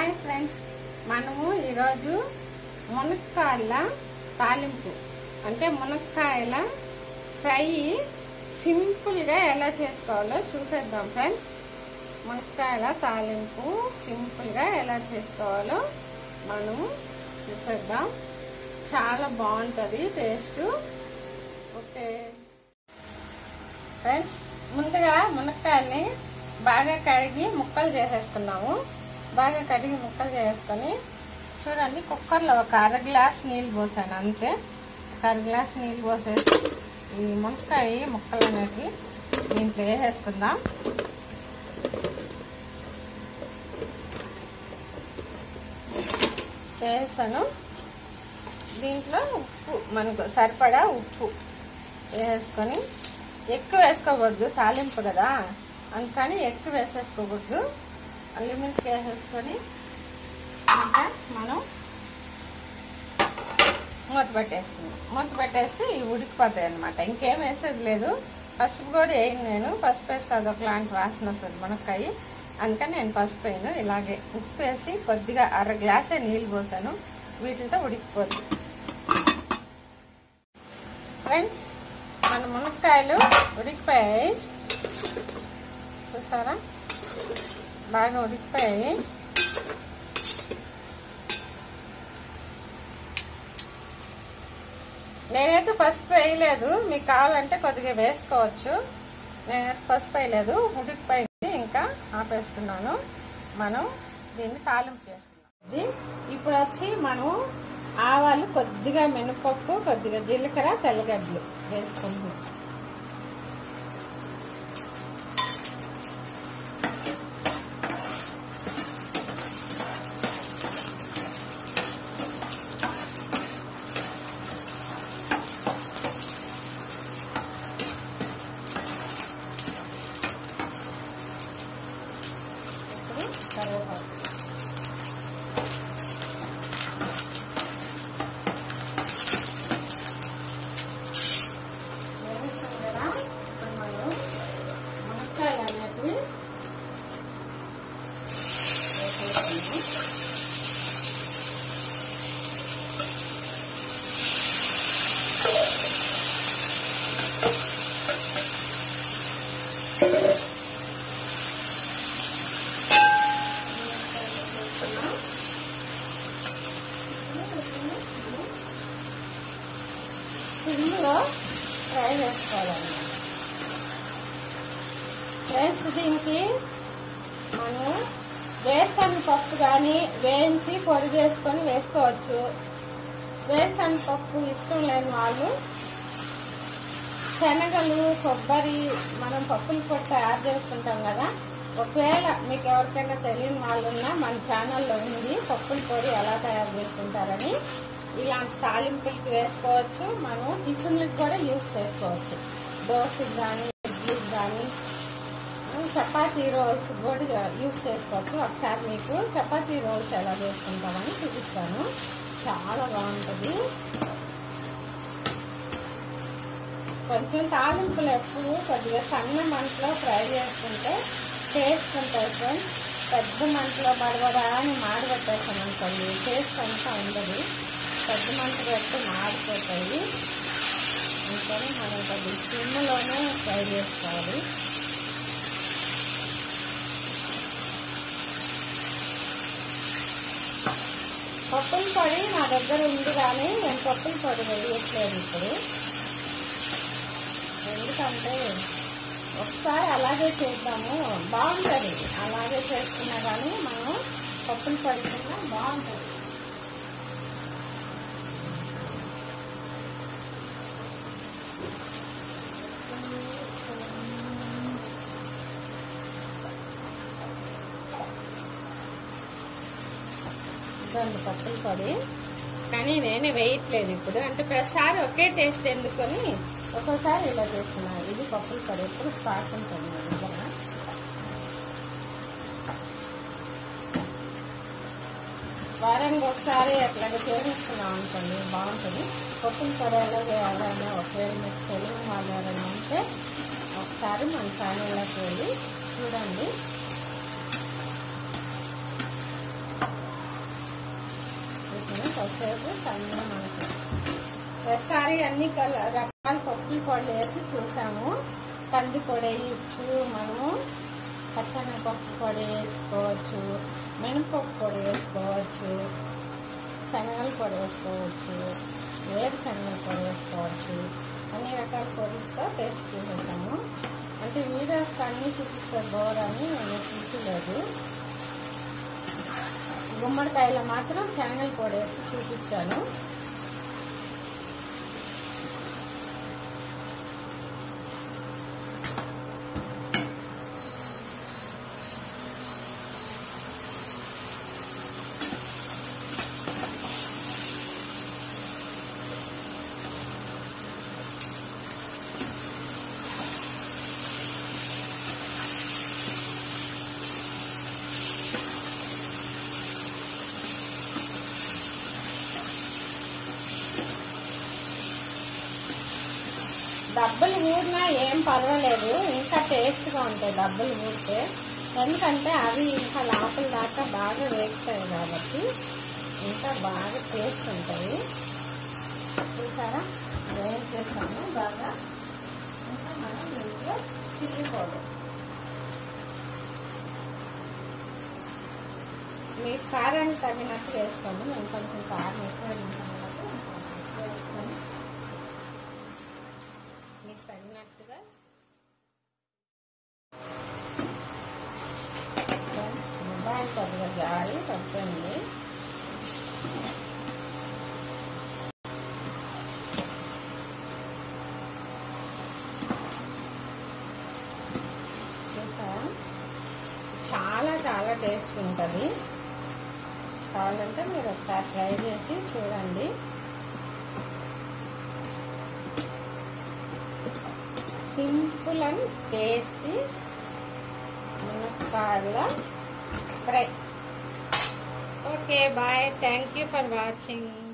hi friends మనము ఈరోజు మునక్కాయల తాలింపు అంటే మునక్కాయల ఫ్రై సింపుల్గా ఎలా చేసుకోవాలో చూసేద్దాం ఫ్రెండ్స్ మునక్కాయల తాలింపు సింపుల్గా ఎలా చేసుకోవాలో మనము చూసేద్దాం చాలా బాగుంటుంది టేస్ట్ ఓకే ఫ్రెండ్స్ ముందుగా మునక్కాయల్ని బాగా కడిగి ముక్కలు చేసేసుకున్నాము బాగా కడిగి ముక్కలు చేసుకొని చూడండి కుక్కర్లో ఒక అర గ్లాస్ నీళ్ళు పోసాను అంతే ఒక అర గ్లాస్ నీళ్ళు పోసేసి ఈ మునక్కాయ ముక్కలు అనేవి దీంట్లో వేసేసుకుందాం వేసాను దీంట్లో ఉప్పు మనకు సరిపడా ఉప్పు వేసుకొని ఎక్కువ వేసుకోకూడదు తాలింపు కదా అందుకని ఎక్కువ వేసేసుకోకూడదు లిమిట్కి వేసేసుకొని ఇంకా మనం మూత పెట్టేసుకున్నాం మూత పెట్టేసి ఉడికిపోతాయి అనమాట ఇంకేం వేసేది లేదు పసుపు కూడా వేయను నేను పసుపు వేస్తే అదొకలాంటి వాసన వస్తుంది మునక్కాయ అందుకని నేను పసుపు వేయను ఇలాగే ఉప్పు వేసి కొద్దిగా అర గ్లాసే నీళ్ళు పోసాను వీటితో ఉడికిపోతుంది ఫ్రెండ్స్ మన మునక్కాయలు ఉడికిపోయాయి చూసారా బాగా ఉడికిపోయాయి నేనైతే పసుపు వేయలేదు మీకు కావాలంటే కొద్దిగా వేసుకోవచ్చు నేనైతే పసుపు వేయలేదు ఉడికిపోయింది ఇంకా ఆపేస్తున్నాను మనం దీన్ని తాలింపు చేసుకున్నాం ఇది ఇప్పుడు వచ్చి మనం ఆవాలు కొద్దిగా మినపప్పు కొద్దిగా జీలకర్ర తెల్లగడ్డలు వేసుకుంటున్నాం కరివేపాకు వేసేసాం కదా ఇప్పుడు మనం మునక్కాయలు అనేటివి వేసేసాము సిమ్లో ఫ్రై చేసుకోవాలన్నమాట ఫ్రెండ్స్ దీనికి మనం వేరుశనగ పప్పు కానీ వేయించి పొడి చేసుకొని వేసుకోవచ్చు వేరుశనగ పప్పు ఇష్టం లేని వాళ్ళు శనగలు కొబ్బరి మనం పప్పుల పొడి తయారు చేసుకుంటాం కదా ఒకవేళ మీకు ఎవరికైనా తెలియని వాళ్ళు ఉన్నా మన ఛానల్లో ఉంది పప్పుల పొడి ఎలా తయారు చేసుకుంటారని ఇలాంటి తాలింపులకి వేసుకోవచ్చు మనం టిఫిన్లకు కూడా యూస్ చేసుకోవచ్చు దోశకి కానీ ఇడ్లీకి కానీ చపాతీ రోల్స్ కూడా యూస్ చేసుకోవచ్చు ఒకసారి మీకు చపాతీ రోల్స్ ఎలా చేసుకుంటామని చూపిస్తాను చాలా బాగుంటుంది కొంచెం తాలింపులు ఎప్పుడు కొద్దిగా సన్న మంటలో ఫ్రై చేసుకుంటే టేస్ట్ ఉంటుంది ఫ్రెండ్స్ పెద్ద మంటలో బడబడా అని మాడబెట్టేస్తాం అనుకోండి టేస్ట్ అంతా ఉండదు పెద్ద మంట పెట్టి మాడిపోతాయి అందుకని మనం కొద్దిగా సిమ్లోనే ఫ్రై చేసుకోవాలి పప్పుల పొడి నా దగ్గర ఉంది కానీ నేను పప్పుల పొడి వేయట్లేదు ఇప్పుడు ఎందుకంటే ఒకసారి అలాగే చేద్దాము బాగుంటుంది అలాగే చేసుకున్నా కానీ మనం పప్పులు పడుకున్నా బాగుంటుంది ఇదండి పప్పుల పొడి కానీ నేనే వేయట్లేదు ఇప్పుడు అంటే ప్రతిసారి ఒకే టేస్ట్ ఎందుకొని ఒక్కోసారి ఇలా చేస్తున్నా ఇది పప్పుల పొడి ఎప్పుడు స్టాక్ ఉంటుంది నా దగ్గర వారానికి ఒకసారి అట్లాగే చేసేస్తున్నాం అనుకోండి బాగుంటుంది పప్పుల పొడి ఎలా చేయాలని ఒకవేళ మీకు తెలియని వాళ్ళు ఎవరైనా ఉంటే ఒకసారి మన ఛానల్లోకి వెళ్ళి చూడండి వచ్చేది సన్నగా మనకి ఒకసారి అన్ని కల రకాల పప్పుల పొడి వేసి చూసాము కంది పొడి వేయచ్చు మనము పచ్చనపప్పు పొడి వేసుకోవచ్చు మినపప్పు పొడి వేసుకోవచ్చు శనగల పొడి వేసుకోవచ్చు వేరుశనగల పొడి వేసుకోవచ్చు అన్ని రకాల పొడితో టేస్ట్ చూసేసాము అంటే వీడియోస్ అన్నీ చూపిస్తే బోర్ అని నేను చూసలేదు గుమ్మడికాయలో మాత్రం శనగల పొడి వేసి చూపించాను డబ్బులు ఊరినా ఏం పర్వాలేదు ఇంకా టేస్ట్గా ఉంటాయి డబ్బులు ఊరితే ఎందుకంటే అవి ఇంకా లోపల దాకా బాగా వేస్తాయి కాబట్టి ఇంకా బాగా టేస్ట్ ఉంటాయి చూసారా ఏం చేస్తాము బాగా ఇంకా మనం ఇంట్లో చిల్లీ పౌడర్ మీ కారానికి తగినట్టు వేస్తాము నేను కొంచెం కారం ఎక్కువ తింటాను కాబట్టి కొంచెం ఎక్కువ వేస్తాను మీకు తగినట్టుగా మొబైల్ కొద్దిగా జారి తగ్గింది చూసారా చాలా చాలా టేస్ట్ ఉంటుంది కావాలంటే మీరు ఒకసారి ట్రై చేసి చూడండి సింపుల్ అండ్ టేస్టీ మునక్కాయల fry okay bye thank you for watching